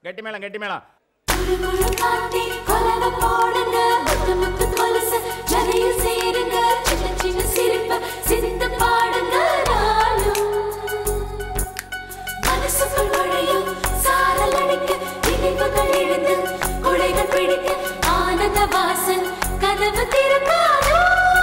கெட்டி மேளம் கெட்டி மேளம் குழு குழு காட்டி கொலவ போடுங்க முத்து முத்து கொலுசு ஜதையில் சேருங்க சின்ன சின்ன சிரிப்பு சிந்து பாடுங்க நாளும் மனசுக்குள் நுழையும் சாரல் அடிக்க நினைவுகள் எழுந்து குடைகள் பிடிக்க ஆனந்த வாசல் கதவு திறக்காதோ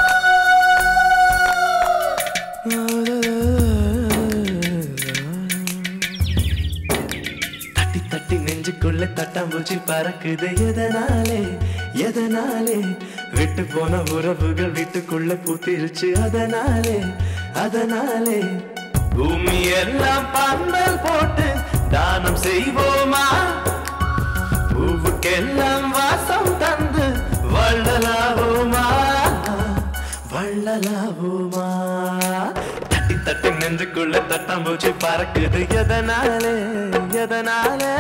தட்டி தட்டி நெஞ்சுக்குள்ள தட்டாம்பூச்சி பறக்குது எதனாலே எதனாலே விட்டு போன உறவுகள் வீட்டுக்குள்ள பூத்திருச்சு அதனாலே அதனாலே பூமி எல்லாம் பந்தல் போட்டு தானம் செய்வோமா பூவுக்கெல்லாம் வாசம் தந்து வள்ளலாவோமா வள்ளலாவோமா தட்டி தட்டி நெஞ்சுக்குள்ள தட்டாம்பூச்சி பறக்குது எதனாலே எதனாலே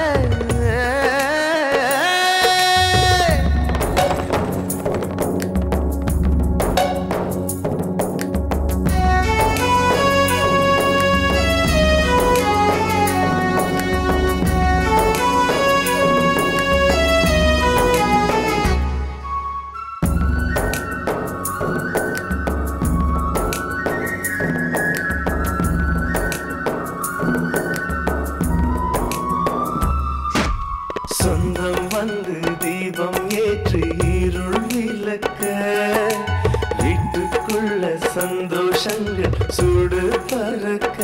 சொந்தம் வந்து தீபம் ஏற்றி இருள் விளக்க வீட்டுக்குள்ள சந்தோஷங்கள் சூடு பறக்க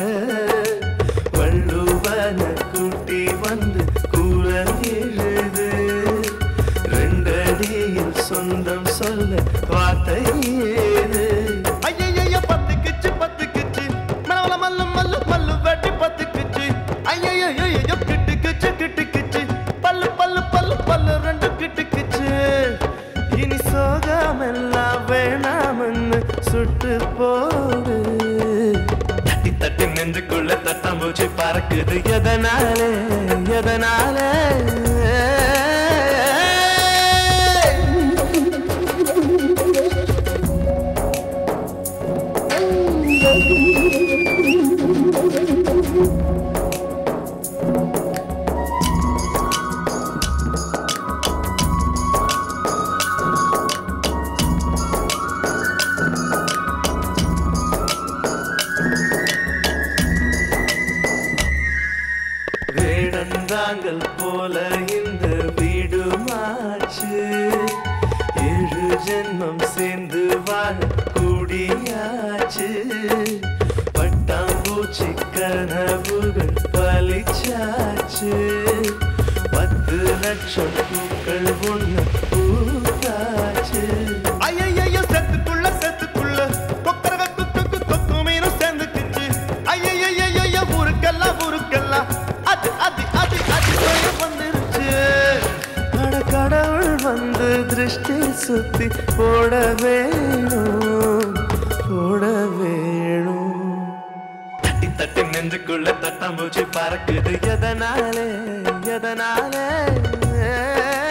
வள்ளுவன கூட்டி வந்து கூறல் எழுது ரெண்டடியில் சொந்தம் சொல்ல வார்த்தை ஏது ஐயையோ பத்து கிச்சு பத்து கிச்சு மலவல மல்லு மல்லு மல்லு வெட்டி பத்து கிச்சு ஐயையோ கிட்டு கிச்சு கிட்டு கிச்சு பல்லு பல்லு பல்லு பல்லு ரெண்டு கிட்டு கிச்சு இனி சோகமெல்லாம் வேணாமன்னு சுட்டு போடு தட்டி தட்டி நெஞ்சுக்குள்ள தட்டாம்பூச்சி பறக்குது எதனாலே எதனாலே வேடந்தாங்கள் போல இந்த வீடு மாச்சு ஏழு ஜென்மம் சேர்ந்து வாழ கூடியாச்சு பட்டாம்பூச்சி கனவுகள் பலிச்சாச்சு பத்து லட்சம் பூக்கள் ஒண்ணு பூத்தாச்சு ஐயையோ செத்துக்குள்ள செத்துக்குள்ள கொக்கரக குக்கு கொக்கு மீனும் சேர்ந்துக்குச்சு ஐயையோ ஊருக்கெல்லாம் ஊருக்கெல்லாம் அது அது அது அது பயம் வந்துருச்சு அட கடவுள் வந்து திருஷ்டி சுத்தி போட வேணும் போட வேணும் தட்டி தட்டி நெஞ்சுக்குள்ள தட்டாம்பூச்சி பறக்குது எதனாலே எதனாலே